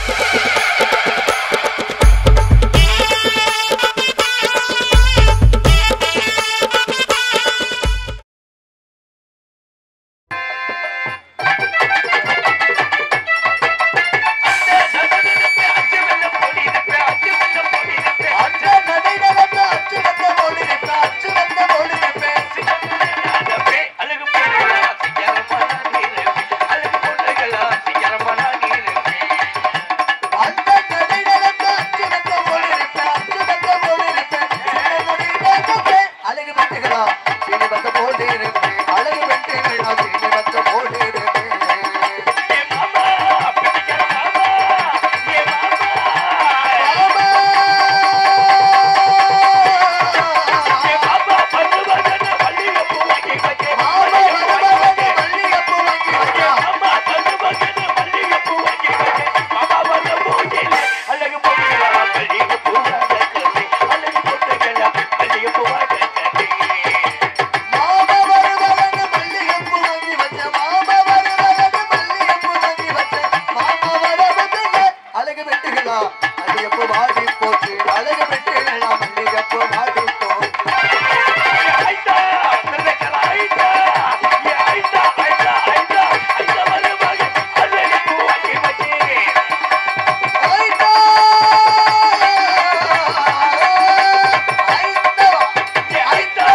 அழகு வெட்டுகளா சீனி பத்த போட்டு இருப்பேன் அழகு வெட்டுகளா சீனி பத்த போட்டு இருப்பேன் அழகு வெட்டுகளா அது எப்போ வாடி போச்சு அழகு வெட்டுகளா மல்லிகைப்பூ வாடி போச்சு ஐட்டா! ஐட்டா! ஐட்டா!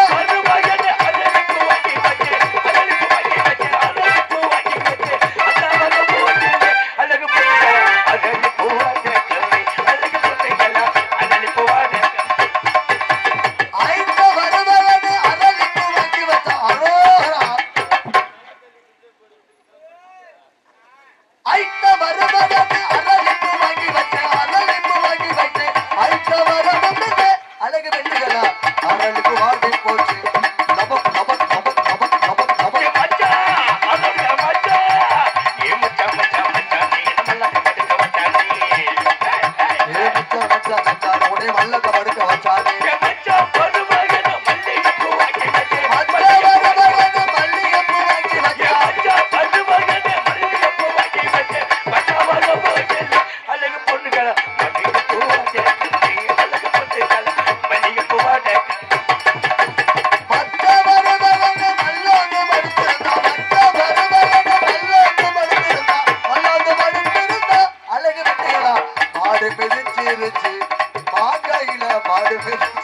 ஐட்டா வருபவனு அரளிப்பூ வாங்கி வச்ச அரோகரா. ஐட்டா வருபவனு அரளிப்பூ வாங்கி வச்ச அரளிப்பூ வாங்கி வச்ச ஐட்டா வருபவனு அழகு வெட்டுகளா அரளிப்பூ வாடி போச்சு லபக் லபக் லபக் லபக் லபக் லபக் ஏ மச்சான் மச்சான் மச்சான் உடனே மல்லக்க படுக்க வச்சானே மச்ச வருபவனு மல்லிகைப்பூ வாங்கி வச்சா மச்ச வருபவனு மல்லோன்னு படுத்திருந்தா மச்ச வருபவனு மல்லோன்னு படுத்திருந்தா மல்லோன்னு படுத்திருந்தா அழகு வெட்டுகளா மாடு மிதிச்சிருச்சு மாங்காயில மாடு மிதிச்சு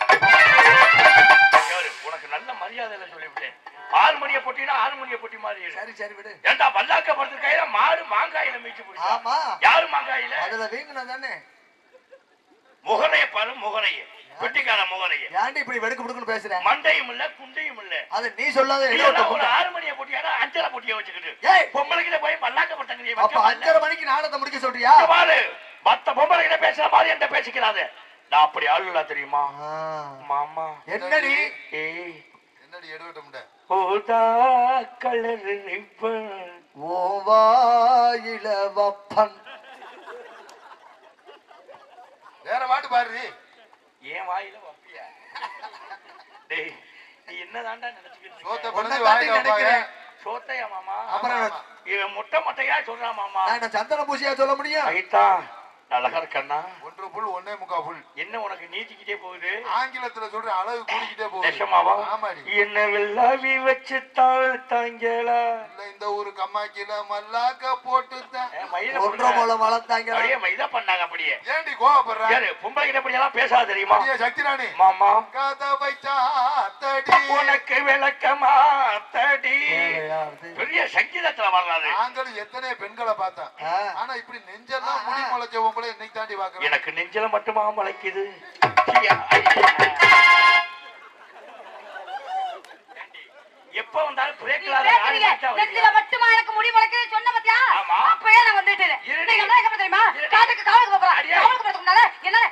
உனக்கு நல்ல மரியாதையில சொல்லிவிட்டேன் ஆறு மணியை பொட்டினா ஆறு மணியை பொட்டி மாதிரி இரு. சரி சரி விடு ஏண்டா வல்லாக்க படுத்திருக்கையில மாடு மாங்காயில மீச்சு பிடிச்சா ஆமா யாரு மாங்காயில அதுல வீங்கினா தானே முகரைய பாரு முகரைய வெட்டிக்கார முகரைய ஏன்டி இப்படி வெடுக்கு புடுக்குன்னு பேசுற மண்டையும் இல்ல குண்டையும் இல்ல அது நீ சொல்லாத நீ என்ன எல்லாம் ஒரு ஆறு மணியை பொட்டியாடா அஞ்சரை பொட்டியை வச்சுக்கிட்டு ஏய் பொம்பளைக்கிட்ட போய் வல்லாக்க பட்டங்க அப்ப அஞ்சரை மணிக்கு நாடகத்தை முடிக்க சொல்றியா பாரு மத்த பொம்பளைகிட்ட பேசுற மாதிரி என்கிட்ட பேசிக்கிறாது நான் அப்படி ஆளுல தெரியுமா ஆ. மாமா என்னடி ஏய் என்னடி எடுவட்ட ஓதா கலர் ரிப்பன் ஓ வாயில வப்பன் வேற பாட்டு பாரு ஏன் வாயில வப்பியா டேய் நீ என்னதான்டா நினைச்சுக்கிட்டு சோத்த இருக்க? பிடிச்சி உன்னை வாயில தாண்டி வைப்பாங்க நினைக்கிறேன். சோத்தையா மாமா அப்புறம் ஆமா. இவன் முட்டை மட்டையா சொல்றான் மாமா நான் என்ன சந்தன பூசியா சொல்ல முடியும் ஐத்தா அழகா இருக்கண்ணா ஒன்று புல் ஒன்னே முக்கா புல் என்ன உனக்கு நீட்டிக்கிட்டே போகுது ஆங்கிலத்துல சொல்ற அளவு கூடிக்கிட்டே போகுது நெசமாவா ஆமாடி என்ன வெள்ளாவி வச்சு தாழ் தாங்கலா இல்ல இந்த ஊரு கம்மாக்கில மல்லாக்க போட்டுத்தான் மயில ஒன்றரை பண்ணாங்க. மூலம் வளர்த்தாங்க அப்படியே மயில பண்ணாங்க அப்படியே ஏண்டி கோவப்படுற யாரு பொம்பளை கிட்ட இப்படி எல்லாம் பேசாத தெரியுமா அடியே சக்திராணி மாமா கதவை சாத்தடி உனக்கு விளக்கமா தடி ஏழையாவது. பெரிய சங்கீதத்துல வர்றாரு நாங்களும் எத்தனை பெண்களை பார்த்தோம் ஆ. ஆனா இப்படி நெஞ்செல்லாம் முடி முளைச்ச உங்களை இன்னைக்கு தாண்டி பாக்குறேன் எனக்கு நெஞ்சில மட்டுமா முளைக்குது எப்ப வந்தாலும் பிரேக் இல்லாத காரி வச்சா நெத்தில வைக்கிறேன். மட்டுமா எனக்கு முடி முளைக்குது சொன்ன பாத்தியா ஆமா. அப்பயே நான் வந்துட்டேன் இருடி. நீங்க என்ன எங்க தெரியுமா இருடி. காட்டுக்கு காவலுக்கு போறேன் அடியே. காவலுக்கு போறதுக்கு முன்னால என்னால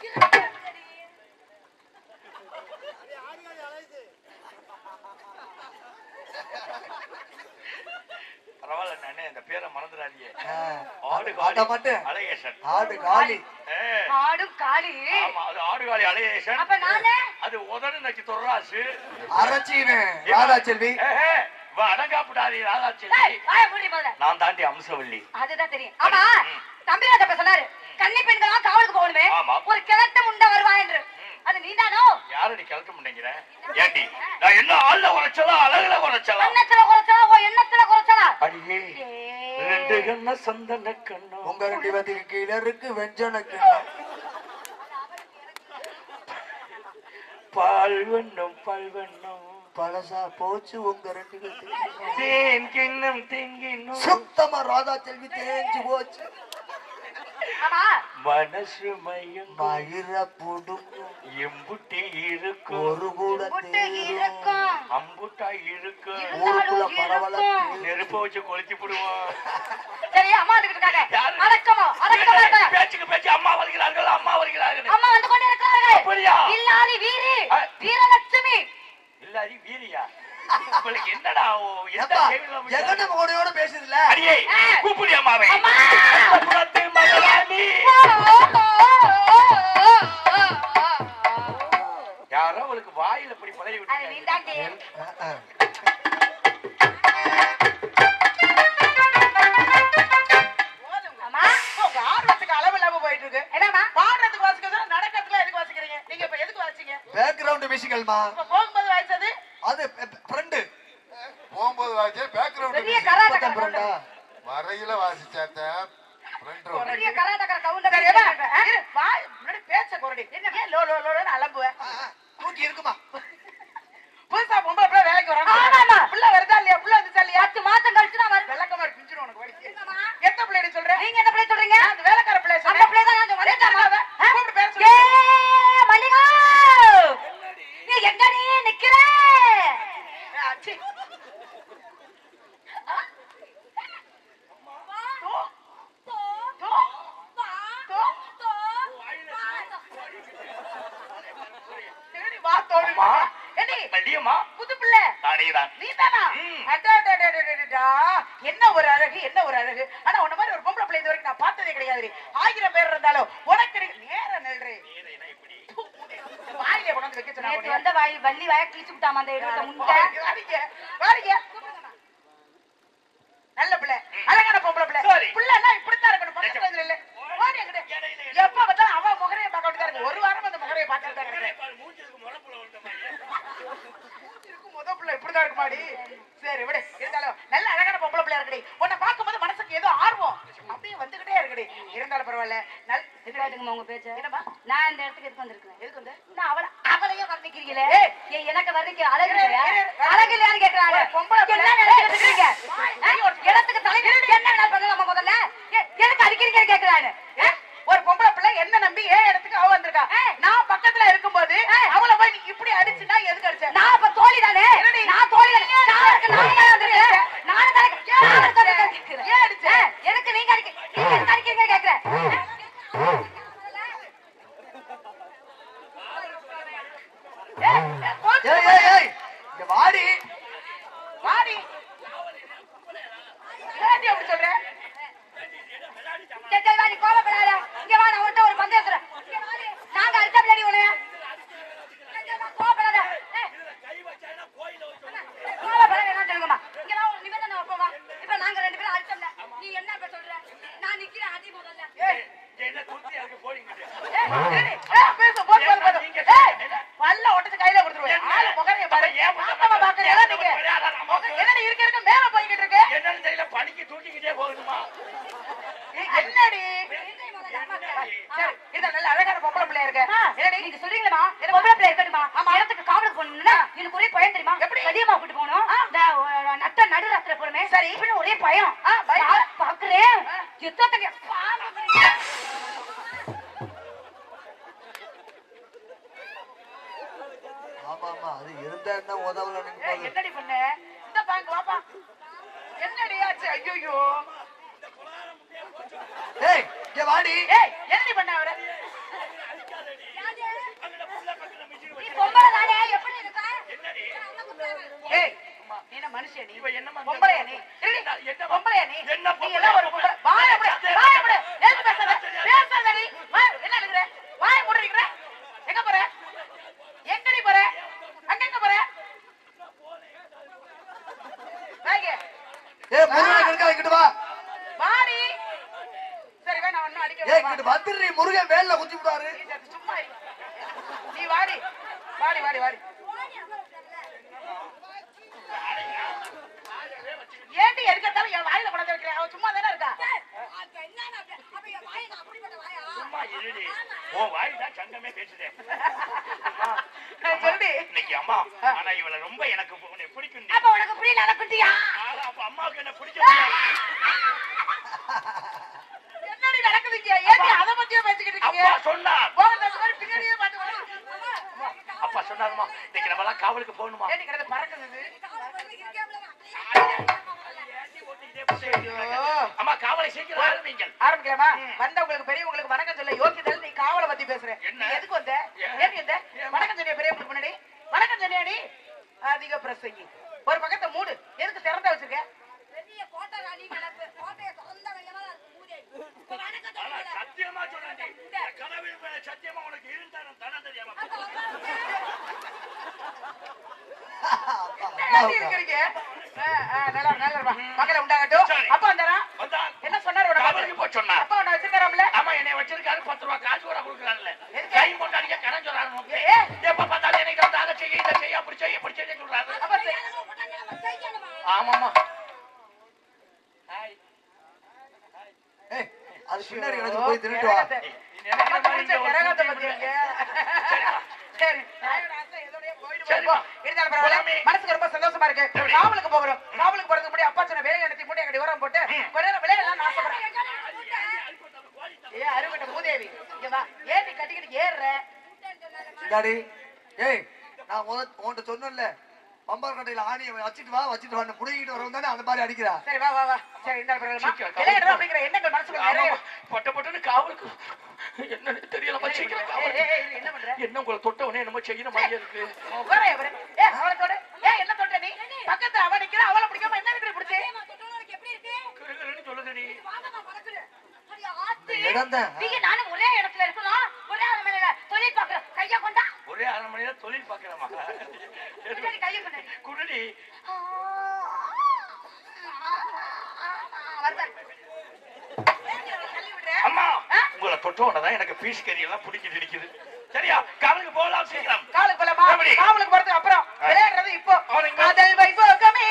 பரவாயில்ல நானே அந்த பேரை மறந்துடாதீங்க ஆ. ஆடு அத காளி மட்டும் அழகேசன் ஆடு காலி ஏ, ஆடும் காளி ஆமா அது ஆடு காளி அழகேசன் அப்ப நானே அது உதடு நச்சு தொர்ராசு அரச்சீவன் ராதா செல்வி ஏஹே, இவ அடங்காப்புடாரி ராதாச்செல்வி டேய், வாயை மூடி முதல்ல நான் தாண்டி அம்சவல்லி அதுதான் தெரியும் ஆமா தம்பிராஜ ஒரு கிழட்டு முண்டை வருவா என்று அது நீதானோ யாரடி கலக்க முடியுங்கிற ஏண்டி நான் என்ன ஆள்ல குறைச்சலா அழகுல குறைச்சலா எண்ணத்துல குறைச்சலா ஓ எண்ணத்துல குறைச்சலா அடியே ரெண்டு கண்ண சந்தன கண்ணு உங்க ரெண்டு பேத்துக்கு கீழே இருக்கு வெஞ்சன கிண்ணம் பால் வண்ணம் பால் வண்ணம் பழசா போச்சு உங்க ரெண்டு பேத்துக்கு தேன் கிண்ணம் தேங்கினும் சுத்தமா ராதா செல்வி தேஞ்சு போச்சு ஆமா மனசு மயம் மயிர புடுங்கும் எம்புட்டி இருக்கும் ஒரு கூட முட்டை தேரும் இருக்கும் அம்புட்டா இருக்கும் ஊருக்குள்ள இருந்தாலும் பரவல இருக்கும் நெருப்ப வச்சு கொளுத்தி போடுவோம் சரி அம்மா வந்துகிட்டு இருக்காங்க யாரு? அடக்கமா அடக்கமா இருக்காங்க. பேச்சுக்கு பேச்சு அம்மா வருகிறார்கள் அம்மா வருகிறார்கள் அம்மா வந்து கொண்டு இருக்கிறார்கள் அப்படியா? இல்லாதி வீரி ஆ. வீரலட்சுமி இல்லாதி வீரியா உங்களுக்கு என்னடா ஓ, எந்த ஏப்பா, கேள்வியில முடியாது? ஜெகன மோடியோட பேசுதுல அடியே ஆ. கூப்பிடி அம்மாவை அம்மா! புறத்து மகாராணி யாரோ அவளுக்கு வாயில இப்படி பதறி அது விட்டு நீதாண்டி. அம்மா உங்க ஆர்வத்துக்கு அளவு இல்லாம போயிட்டு இருக்கு என்னம்மா பாடுறதுக்கு வாசிக்கிறது நடக்கிறதுல எதுக்கு வாசிக்கிறீங்க நீங்க இப்ப எதுக்கு வாசிங்க பேக்ரவுண்ட் மியூசிக்கல்மா இப்ப போகும்போது வாசிச்சது அது ஃப்ரெண்டு போகும்போது வாசிச்சா பேக்ரவுண்ட் பெரிய கராட்டக்கார பக்கம் ஃப்ரெண்டா வரையில வாசிச்சாத்த ஃப்ரெண்ட் ரவுண்ட் பெரிய கராட்டக்கார கவுண்டர் சரி, ஏம்மா, இரு, வாய் முன்னாடி பேச்ச குரடி ஏன் லோ லோ லோன்னு அலம்புவ தூக்கி இருக்குமா புதுசா பொம்பளை பிள்ளை வேலைக்கு ஆமாம்மா. வராங்க புள்ள வருதா இல்லையா புள்ள வந்துச்சா இல்லையா பத்து மாசம் கழிச்சு தான் வருவேன் விளக்கமா பிஞ்சிரும் உனக்கு வலிக்கு என்னம்மா? எந்த பிள்ளை சொல்ற நீங்க என்ன பிள்ளை சொல்றீங்க நான் அந்த வேலைக்கார பிள்ளை அந்த சொல்றேன் பிள்ளை தான் நான் வந்துட்டேன் அவ. கூப்பிட்டு பேர ஏ சொல்லு. மல்லிகா நீ எங்க நீ நிக்கிற அச்சி. தோ. தோ. தோ. சரி, வா, தோழி. அம்மா. ஏண்டி, மல்லியம்மா புது பிள்ளை நானேதான் நீதானா? ம். அடடடடடடடா. என்ன ஒரு அழகு என்ன ஒரு அழகு ஆனா உன்ன மாதிரி ஒரு பொம்பளை பிள்ளை இது வரைக்கும் நான் பார்த்ததே கிடையாது ஆயிரம் பேர் இருந்தாலும் உனக்கு இருக்கு- நேர நெல்றே வாயிலே கொண்டாந்து வைக்க சொன்னா நேத்து உன்னைய. வந்த வாய் வள்ளி வாய கிழிச்சு விட்டாம அந்த இடத்த முண்டை வாரிங்க, வாரிங்க. நல்ல பிள்ளை அழகான பொம்பளை பிள்ளை சரி. பிள்ளைன்னா இப்படித்தான் இருக்கணும் பக்கத்துல இதுல இல்ல வாரி அங்கிட்டு. எப்ப பார்த்தாலும் அவ முகரையை பார்க்க வேண்டியதா இருக்கு ஒரு வாரம் அந்த முகரையை பார்த்துட்டு தான் இருக்கிறேன் இருக்கும் முத பிள்ளை இப்படிதான் இருக்குமாடி சரி விடு இருந்தாலும் நல்ல அழகான பொம்பளை பிள்ளை இருக்குடி உன்னை பார்க்கும்போது மனசுக்கு ஏதோ ஆர்வம் அப்படியே வந்துகிட்டே இருக்குடி இருந்தாலும் பரவாயில்ல நல் கேட்டுங்கம்மா உங்க பேச்ச என்னம்மா நான் இந்த இடத்துக்கு எதுக்கு வந்திருக்கேன் எதுக்கு வந்து நான் அவள அவளையே வர்ணிக்கிறீங்களே ஏய். ஏய், எனக்கு வர்ணிக்க அழகு இரு, இல்லையா? இரு, இரு. அழகு இல்லையான்னு கேக்குறாங்க ஒரு பொம்பளை என்ன பிள்ளை. நினைச்சிட்டு இருக்கீங்க வாய், ஆ? வாய் ஒரு- இடத்துக்கு தலைவர் என்ன வேணாலும் பண்ணலாமா முதல்ல ஏ- எதுக்கு அடிக்கிறீங்கன்னு கேக்குறாங்க ஏ, ஒரு பொம்பளை பிள்ளை என்ன நம்பி ஏன் இடத்துக்கு அவ வந்திருக்கா நான் பக்கத்துல இருக்கும்போது அவளை போய் நீ இப்படி அடிச்சுனா எதுக்கு அடிச்ச நான் அப்ப தோழி தானே என்னடி? நான் தோழி தானே நான் இருக்கு நான் தான் வந்திருக்கேன் நானு தானே நான் இருக்கு வந்திருக்கேன் கேக்குறேன். ஏன் அடிச்ச? ஆ, எதுக்கு நீங்க அடிக்க நீங்க எதுக்கு அடிக்கிறீங்க கேக்குறேன் ஏய், ஏய், போச்சு. ஏய் ஏய் ஏய் இங்க வாடி வாடி ஏன்டி அப்படி சொல்ற சரி, சரி, வா, நீ கோவப்படாத. இங்க வா, நான் உன்கிட்ட ஒரு பந்தயம் சொல்றேன். இங்க வா நீ. நாங்க அடிச்சா பின்னாடி உன்னைய. சரி, சரி, வா, கோவப்படாத. ஏய். கோவப்படாத, வேணாம் சொல்லுங்கம்மா. இங்க வா, ஒரு நிபந்தனை வைப்போம், வா. இப்ப நாங்க ரெண்டு பேரும் அடிச்சோம்ல. நீ என்ன இப்ப சொல்ற? நான் நிக்கிறேன், அடி முதல்ல. ஏய், என்ன துருத்தி எனக்கு போடிங்க ஏய், ஏய், ஏய், பேசு, போது, போது, போது. நீங்க ஏய், என்ன? பல்ல உடைச்சு கையில கொடுத்துருவேன். என்ன? ஆளு முகரைய பாரு. ஏன் முகரை ஆமாம்மா, பாக்குறியா ஏன் நீங்க? முகரை? அதான் நம்ம முக- என்னடி இருக்க இருக்க மேல போய்கிட்டு இருக்கு? என்னன்னு தெரியல பணிக்கு தூக்கிக்கிட்டே போகணுமா ஏய், என்னடி? நிறுத்து முதல்ல, அம்மா கிட்ட. சரி, இந்த நல்ல அழகான பொம்பளை பிள்ளையா இருக்க. ஆ, என்னடி? நீங்க சொல்றீங்களேம்மா, பொம்பளை பிள்ளை இருக்கட்டுமா? இடத்துக்கு காவலுக்கு போகணும்னா, எனக்கு ஒரே பயம் தெரியுமா? எப்படி? வெளியம்மா கூட்டிட்டு போகணும். இந்த, அஹ், நட்ட நடுராத்திரில போறோமே. சரி. இப்படின்னு ஒரே பயம். ஆ, பயம். நான் பாக்குறேன். யுத்தத்துக்கு பாம்பு மாதிரி. ஆமா ஆமா அது இருந்தா என்ன உதவலன்னு ஏய், என்னடி பண்ண? இந்த பாங்க வாப்பா. என்னடி ஆச்சு? ஐயையோ. ஏய் இங்க வாடி ஏய், என்னடி பண்ண அவர? நீ பொம்பளை தானே, எப்படி இருக்க? ஏய், நீ என்ன மனுஷியா நீ? இவ என்னம்மா இந்த- பொம்பளையா நீ? இருடி, என்ன- பொம்பளையா நீ? என்ன நீ எல்லாம் ஒரு பொம்பளை. பொம்பளை? வாயை மூடு, வாயை மூடு. எதுக்கு பேசாத? பேசாத நீ. வாய், என்ன அழுகுற? வாயை மூடி இருக்கிற? எங்க போற? எங்கடி போற? அங்க எங்க போற? வாங்க. ஏய் முருகன் இருக்கா இங்கிட்டு வா வாடி. சரி, வா, நான் ஒண்ணும் அடிக்க ஏய் வேண்டாமா? இங்கிட்டு வந்துடுறீ முருகன் வேல்ல குத்தி விடுவாரு நீ சத்து சும்மா இரு. நீ வாடி வாடி வாடி வாடி ஏண்டி எதுக்கத்தாலும் என் வாயில கொண்டு வைக்கிறேன் அவன் சும்மா தானே இருக்கா சும்மா இருடி உன் வாய் தான் சங்கமே பேசுதே நான் சொல்லி இன்னைக்கு அம்மா ஆனா இவளை ரொம்ப எனக்கு உன்னை பிடிக்கும் அப்ப உனக்கு புரியல அதை குட்டியா ஆனா அப்ப அம்மாவுக்கு என்ன பிடிக்க முடியாது என்னடி நடக்குதுங்க ஏண்டி அதை பத்தியே பேசிக்கிட்டு அப்பா இருக்கீங்க சொன்னார் போக தகுந்த மாதிரி பின்னாடியே பாத்து வா. அப்பா சொன்னாருமா இன்னைக்கு நம்ம எல்லாம் காவலுக்கு போகணுமா ஏண்டி கிடந்து பறக்குது இது? ஐயோ. அம்மா காவலை சீக்கிரம் ஆரம்பிங்கள் ஆரம்பிக்கலாமா வந்தவங்களுக்கு பெரியவங்களுக்கு வணக்கம் சொல்ல யோக்கியதால நீ காவலை பத்தி பேசுற என்ன? நீ எதுக்கு வந்த ஏன்? ஏன் வந்த வணக்கம் சொன்னிய பெரியவங்களுக்கு முன்னாடி வணக்கம் சொன்னியாடி அதிக பிரசங்கி ஒரு பக்கத்தை மூடு எதுக்கு திறந்தா வச்சிருக்க பெரிய கோட்டை ராணி கிளப்பு கோட்டையை திறந்த வெள்ளமா இருக்கு மூதே இப்ப வணக்கம் ஆனா சொல்லுங்களேன். சத்தியமா சொல்றேன் கனவில் மேல சத்தியமா உனக்கு இருந்தாலும் தனம் தெரியாம ஏண்டி இருக்கிறீங்க ஆ, ஆ, நல்லா நல்லா இருப்பா. மகளே உண்டாகட்டும் சரி. அப்பா வந்தாரா வந்தான் என்ன சொன்னாரு உன்னை காவலுக்கு பார்த்து? போய் சொன்னார் அப்பா உன்னை வச்சிருக்காராம்ல ஆமா என்னை வச்சிருக்காரு பத்து ரூபா காசு கூட கொடுக்குறாங்கல்ல எதுக்கு? கை போட்டாடிக்க கடன் சொல்றாரு ஏ. எப்ப பார்த்தாலும் எனக்கு வந்து அதை செய்ய இதை செய்ய அப்படி செய்ய இப்படி செய்ய சொல்றாரு அப்ப சரி. செய்யணுமா, உடனே செய்யணுமா? ஆமாமா ஏய் அது பின்னாடி கிடக்கு போய் திருட்டு வா கரகத்தை. எனக்கு பிடிச்ச கரகத்தை பத்தியாங்க. சரி, தாயோட ஆசை எதோடயோ போயிட்டு சரிம்மா. போகுது. இருந்தாலும் பரவாயில்ல. போலாமே. மனசுக்கு ரொம்ப சந்தோஷமா இருக்கு எப்படி? காவலுக்கு போகிறோம் காவலுக்கு போறதுக்கு முன்னாடி அப்பா சொன்ன வேலை எடுத்து மூட்டை கட்டி உரம் போட்டு கொஞ்ச நேரம் விளையாடலாம் ஆசைப்படுறேன் ஏ அருகட்ட மூதேவி இங்க வா ஏன் நீ கட்டிக்கிட்டு ஏறுற டாடி ஏய் நான் முத உன்கிட்ட சொன்னேன்ல பம்பர் கட்டையில ஆணியை வச்சுட்டு வா வச்சுட்டு வா புடிங்கிட்டு வரவும் தானே அந்த மாதிரி அடிக்கிறா சரி வா வா வா சரி இந்த பரவாயில்ல சீக்கிரம் விளையாடுறோம் அப்படிங்கிற எண்ணங்கள் மனசுக்குள்ள நிறைய ஆமாமா. பட்ட பட்டுன்னு காவலுக்கு என்னன்னு தெரியல சீக்கிரம் ஏய், காவலுக்கு. ஏய், ஏய், என்ன பண்ற என்ன உங்களை தொட்டவனே என்னமோ செய்யற மாதிரியே இருக்கு உட்காரே அவரு ஏ அவளை தொடு ஏ என்ன தொட்ட நீ பக்கத்துல அவ நிக்கிற அவளை பிடிக்காம என்ன இருக்கிற பிடிச்சி ஏம்மா, தொட்டவனுக்கு எப்படி இருக்கு? கிருகிருன்னு சொல்லுங்க நீ வாங்கம்மா, பறக்குது. அடி, ஆத்தி. இந்த இடம்தான். நீங்க நானும் ஒரே இடத்துல இருக்கணும் ஒரே ஆள் மேல தொழில் பார்க்கிறோம் கைய கொண்டா ஒரே அரை மணி நேரம் தொழில் பாக்கிறமா முன்னாடி கைய கொண்டா குருடி வருவேன் தள்ளி விடுற அம்மா உங்களை தொட்டவனதான் எனக்கு பீஸ் கறி எல்லாம் பிடிக்கிட்டு இருக்குது சரியா காவலுக்கு போகலாம் சீக்கிரம் காவலுக்கு போலாமா எப்படி? காவலுக்கு போறதுக்கு அப்புறம் விளையாடுறது இப்போ அவனுக்கு காதல் வைபோகமே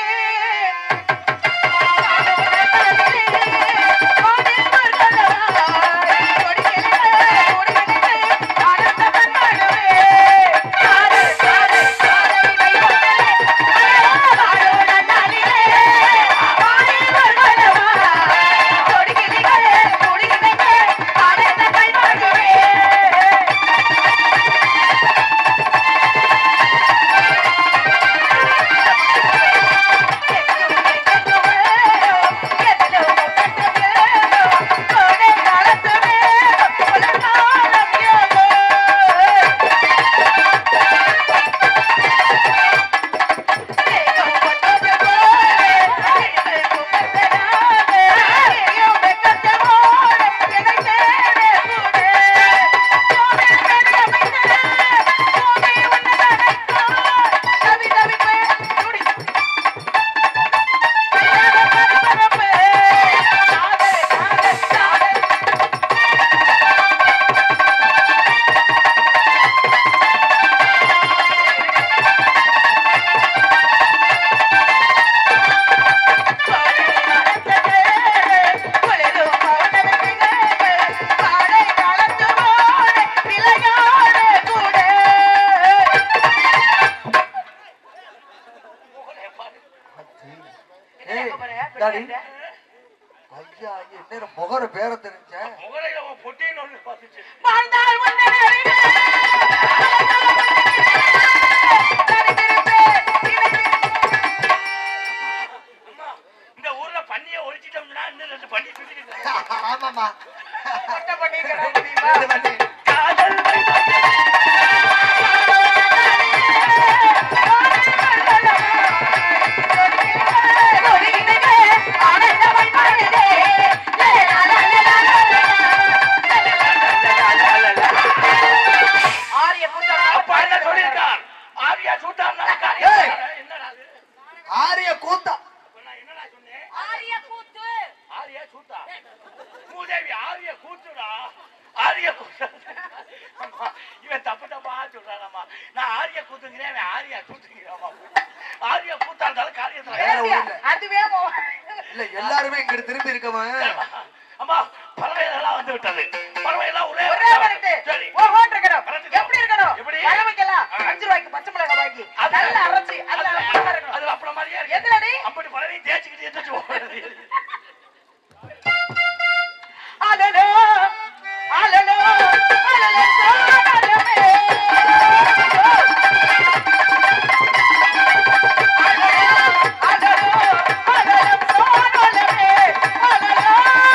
ஏய் டாடி ஐயா ஐயா என்ன முகர பேர தெரிஞ்சேன் முகரையில உன் பொட்டின்னு ஒண்ணு பார்த்துச்சு வாழ்ந்தால் உன்னை அறிவே. அம்மா இந்த ஊர்ல பண்ணிய ஒழிச்சிட்டோம்னா இன்னும் ரெண்டு பண்ணி சுத்திட்டு ஆமாமா மொட்டை பண்ணிக்கிறா முடியுமா? இது பண்ணி. காதல் ஆரிய கூட்டம் அப்பா என்ன சொல்லியிருக்கார் ஆரியா சூட்டார் ஏய். என்னடா அது? ஆரிய கூத்தா இப்ப நான் என்னடா சொன்னேன் ஆரிய கூத்து ஆரியா சூட்டா மூதேவி ஆரிய கூத்துடா ஆரிய கூத்து அம்மா, இவன் தப்பு தப்பா சொல்றானம்மா நான் ஆரிய கூத்துங்கிறேன் அவன் ஆரியா கூத்துங்கிறாமா ஆரிய கூத்தா இருந்தாலும் காரியத்துல வேற ஒண்ணும் இல்ல. அதுவே மோ- இல்ல எல்லாருமே இங்கிட்டு திரும்பி இருக்கவன் அம்மா பறவைகள் எல்லாம் வந்து விட்டது பறவை எல்லாம் ஒரே ஒரே மினிட்டு. சரி ஓஹோன்னு இருக்கணும். கரெக்ட். எப்படி இருக்கணும்? எப்படி? பறவைக்கெல்லாம் ஆ. அஞ்சு ரூபாய்க்கு பச்சை மிளகாய் வாங்கி, அது- நல்லா அரைச்சு, அதுல அது- அப்பளமா இருக்கணும். அது அப்பளம் மாதிரியே இருக்கு. எதுலடி? அப்படி பறவையும் தேய்ச்சிக்கிட்டு எந்திரிச்சு ஓடுறது. அலலோ, அலலோ, அலலோ, சோழமே. அலலோ, அலலோ, அலலோ, சோழமே. அலலோ,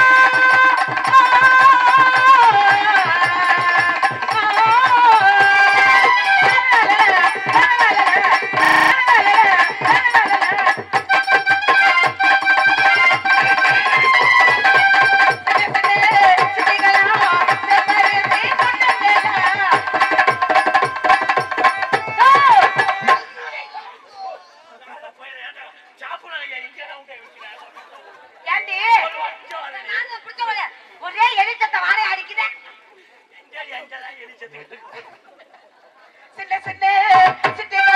சாப்பிடுறாங்க, எங்கேதான் உண்டை வைக்கிறாங்க? ஏண்டி ஒரு வருஷம் ஆகுது. நாங்க பிடிச்சவங்க ஒரே எலிச்சத்த வாடை அடிக்குது எங்கேயா, எங்கேதான் எரிச்சது? சின்ன சின்ன சிட்டிகளா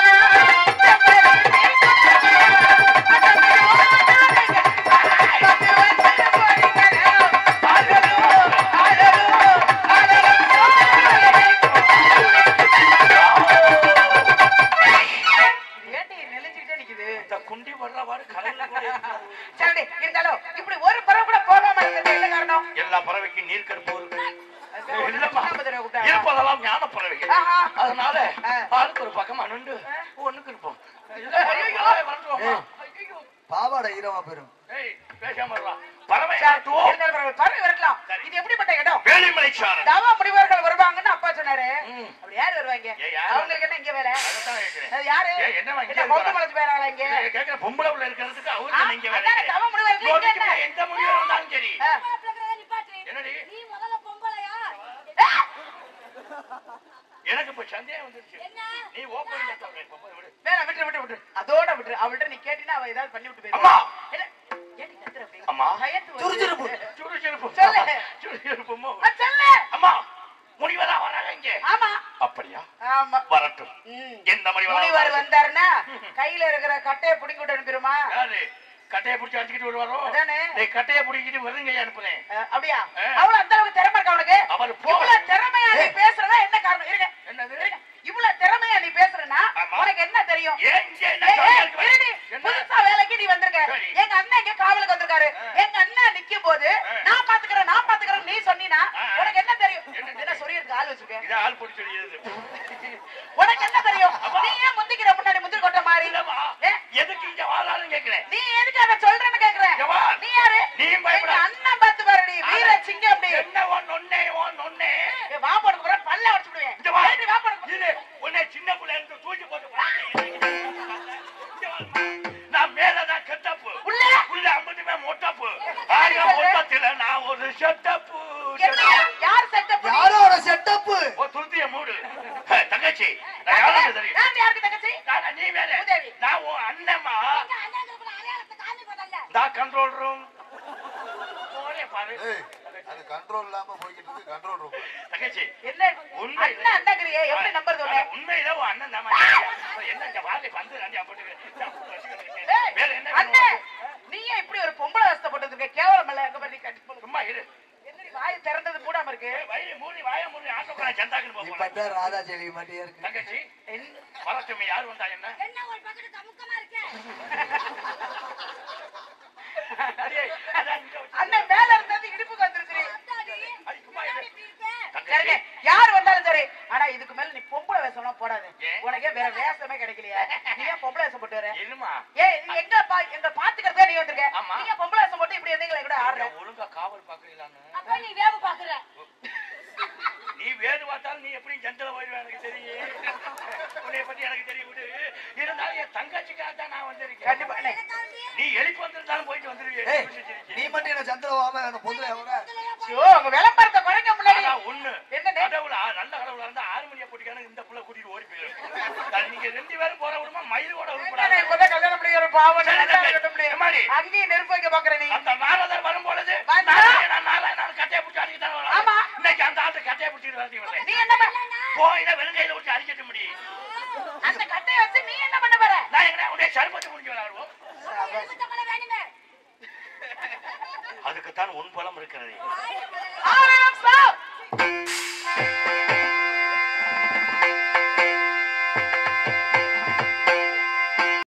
ஏண்டி நெளிஞ்சுக்கிட்டே நிக்குது இந்த குண்டி படுற பாடு கடல்ல கூட இருக்கு. சரி இருந்தாலும் இப்படி ஒரு பறவை கூட போகாம இருக்கிறது என்ன காரணம் எல்லா பறவைக்கும் நீர் கருப்பு இருக்கு இல்லம்மா. மூணாம் தடவை கூப்பிட்டாங்க. இருப்பதெல்லாம் ஞான பறவைகள் ஆஹா. அதனால ஆ. ஆளுக்கு ஒரு பக்கம் அனுண்டு ஒண்ணுக்கு இருப்போம் ஐயையோ. ஏய். பாவாடை ஈரமா போயிரும் ஏய், பேசாம இருடா. பறவை சரி, ஆட்டுவோம். இருந்தாலும் பரவாயில்ல. பறவை விரட்டலாம். இது எப்படிப்பட்ட இடம் வேலிமலை சாரல். தவ முனிவர்கள் வருவாங்கன்னு அப்பா சொன்னாரு ம். அப்படி யாரு வருவாங்க ஏய், யாரு? அவங்களுக்கு என்ன இங்க வேலை அதைத்தான் கேட்கிறேன். அது யாரு ஏய், என்னம்மா இங்க என்ன இருக்கு கொண்டு வர? முளைச்சு போயிறாங்களா இங்க ஏய், கேட்கிறேன், பொம்பளை உள்ள இருக்கிறதுக்கு ஆ, அவருக்கு நீங்க வேலை அதானே, தவ முனிவர்கள் இங்க நோக்கிட்டு என்ன? எந்த முடிவு வந்தாலும் சரி ஆ. என்னடி நீ முதல்ல பொம்பளையா ஆ! எனக்கு இப்ப சந்தேகம் வந்துருச்சு என்ன நீ ஓப்பன் பொம்பளை விடு வேணாம், விட்டுரு, விட்டுரு, விட்டுரு. அதோட விட்டுரு. அவள்ட்ட நீ கேட்டீன்னா அவ ஏதாவது பண்ணி விட்டு அம்மா. போயிருவா. என்ன? ஏன்டி கத்துற அப்படி? அம்மா. பயத்து வருது. சுறுசுறுப்பு. சுறுசுறுப்பு சொல்லு. சுறுசுறுப்புமோ ஆ, சொல்லு. அம்மா முனிவரா வராங்க இங்க ஆமா அப்படியா ஆமா வரட்டும் ம். எந்த முனிவரா முனிவர் வராங்க? வந்தாருன்னா கையில இருக்கிற கட்டையை புடிங்கி விட்டு அனுப்பிடுமா யாரு கட்டையை பிடிச்சி அடிச்சுக்கிட்டு வருவாரோ அதானே. டேய், கட்டையை பிடிக்கிட்டு வருங்க அனுப்புனேன் அஹ், அப்படியா ஆ. அவ்வளவு அந்த அளவுக்கு திறமை இருக்கா உனக்கு அவர் போ இவ்வளவு திறமையா நீ பேசுறதா என்ன காரணம் இருங்க என்னது இருங்க. இவ்வளவு திறமையா நீ பேசுறனா ஆமா. உனக்கு என்ன தெரியும் ஏன் இங்க என்ன ஏய், ஏய், சொல்லிருக்கு? இருடி. என்ன? புதுசா வேலைக்கு நீ வந்திருக்க சரி. எங்க அண்ணன் இங்க காவலுக்கு வந்திருக்காரு ஆ. எங்க அண்ணன் நிக்கும் போது ஆ. நான் பாத்துக்கிறேன் நான் பாத்துக்கிறேன் நீ சொன்னீனா ஆ. உனக்கு என்ன தெரியும் என்ன என்ன தெரியும்? சொல்லியிருக்கு ஆள் வச்சிருக்கேன் இது ஆள் பிடிச்சி சொல்லிடுது உனக்கு என்ன தெரியும் அப்பா. நீ ஏன் முந்திக்கிற முன்னாடி முந்திரி கொட்ட மாதிரி இல்லம்மா, ஏ, எதுக்கு இங்க வாழாலும் கேட்கிறேன் நீ எதுக்கு அதை சொல்றேன்னு கேக்குறேன் இங்க வா. நீ யாரு நீ எங்க பயப்படாத. அண்ணன் பார்த்து பாருடி வீர சிங்கம் அப்படி என்ன ஒன் ஒன்னே ஒன் ஒன்னே ஏய், வா போடுக்கு போற பல்ல உடைச்சு விடுவேன் இங்க வா. ஏய், வா போடுக்கு இது உன்னை சின்ன பிள்ளை இருந்து தூக்கி போட்டு போறாங்க. இங்க வா. நான் மேலதான் கெட்டப்பு உள்ள? உள்ள ஐம்பதுமே மொட்டப்பு ஆக மொத்தத்துல நான் ஒரு செட்டப்பு என்ன யார் செட்டப் யாரோட செட்டப்பு ஓ துருத்திய மூடு ஹே, தங்கச்சி நான் யாருக்கு தெரியும் நான் யாருக்கு தங்கச்சி நான் நீ வேற உதவி. நான் உன் அண்ணம்மா எங்க அண்ணாங்களுக்கு அடையாளத்தை காமி போதல்ல நான் கண்ட்ரோல் ரூம் போனே பாரு ஏய் அது கண்ட்ரோல் இல்லாம போய்கிட்டு இருக்கு கண்ட்ரோல் ரூம் தங்கச்சி என்ன உண்மை அண்ணன் அண்ணகிரியே எப்படி நம்பர் ஆனா, சொன்னேன் உண்மையில உன் அண்ணன் தான் என்ன இந்த வார்த்தை வந்து ரெண்டு போட்டு வேற என்ன அண்ணே வேணும்? நீயே இப்படி ஒரு பொம்பளை அவஸ்தைப்பட்டு இருக்க கேவலம் இல்ல எங்க பண்ணி கட்டி போடு. சும்மா இரு என்னடி வாய் திறந்தது மூடாம இருக்கு வயிறு மூடி வாய மூடி ஆட்டோக்கார சந்தாக்குன்னு போக போறேன். இப்பதான் ராதா செல்வி மாட்டியா இருக்கு தங்கச்சி என்ன? வரட்டுமே யார் வந்தா என்ன என்ன ஒரு பக்கத்து கமுக்கமா இருக்கு அடே, அதான் இங்க வச்சு. அண்ணன் மேல இருந்தது இடுப்புக்கு வந்துருச்சு அத்தாடி, அது சும்மா இரு. முன்னாடி இப்படி இருக்க. தங்கச்சி சரிங்க யார் வந்தாலும் சரி ஆனா இதுக்கு மேல நீ பொம்பளை வேஷம்லாம் போடாத ஏன்? உனக்கே வேற வேஷமே கிடைக்கலையா நீ ஏன் பொம்பளை வேஷம் போட்டு வர இருமா ஏய் நீ எங்க பா எங்க பாத்துக்கிறதே நீ வந்திருக்க ஆமா. நீங்க பொம்பளை வேஷம் போட்டு இப்படி இருந்தீங்களே கூட ஆடுற ஒழுங்கா காவல் பாக்குறீங்களான்னு அப்ப நீ வேவு பாக்குற நீ வேறு பார்த்தாலும் நீ எப்படி ஜந்தல போயிடுவ எனக்கு தெரியும் உன்னை பத்தி எனக்கு தெரியும் விடு இருந்தாலும் என் தங்கச்சிக்காக தான் நான் வந்திருக்கேன் கண்டிப்பா அண்ணே. நீ எழுப்பி வந்திருந்தாலும் போயிட்டு வந்துருவியே ஏய் நீ மட்டும் என்ன சந்திரவாம அந்த பொதுல எவன ஐயோ உங்க விளம்பரத்தை குறைங்க முன்னாடி ஆனா ஒண்ணு என்னண்ணே? கடவுள் ஆ- நல்ல கடவுளா இருந்தா ஆறு மணியா போட்டிக்கான இந்த புள்ள கூட்டிட்டு ஓடி போயிடும் நீங்க ரெண்டு பேரும் போற விடுமா மயில் கூட என்னண்ணே, உருப்படாது இப்பதான் கல்யாணம் பண்ணி ஒரு பாவம் சரி, நல்லா சரி. இருக்கட்டும்னே. எம்மாடி? அங்கேயும் நெருப்பு வைக்க பாக்குற நீ அந்த நாரதர் வரும் பொழுது வந்தா? நாளைக்கு நான் நாளை நான் கட்டையை பிடிச்சி அடிக்க தானே ஆமா. இந்த இன்னைக்கு அந்த ஆட்டை கட்டையை பிடிச்சிட்டு வரட்டி வரேன் நீ என்ன பண்ண போயினா வெறுங்கையில விட்டு அடிக்கட்ட முடியும் அந்த கட்டையை வச்சு நீ என்ன பண்ண போற நான் எங்க உடைய சர்பத்தை முடிஞ்சு விளையாடுவோம் எலுமிச்சம்பழம் வேணுமே அதுக்குத்தான் உன் பலம் இருக்கிறது ஆயிரம் சார்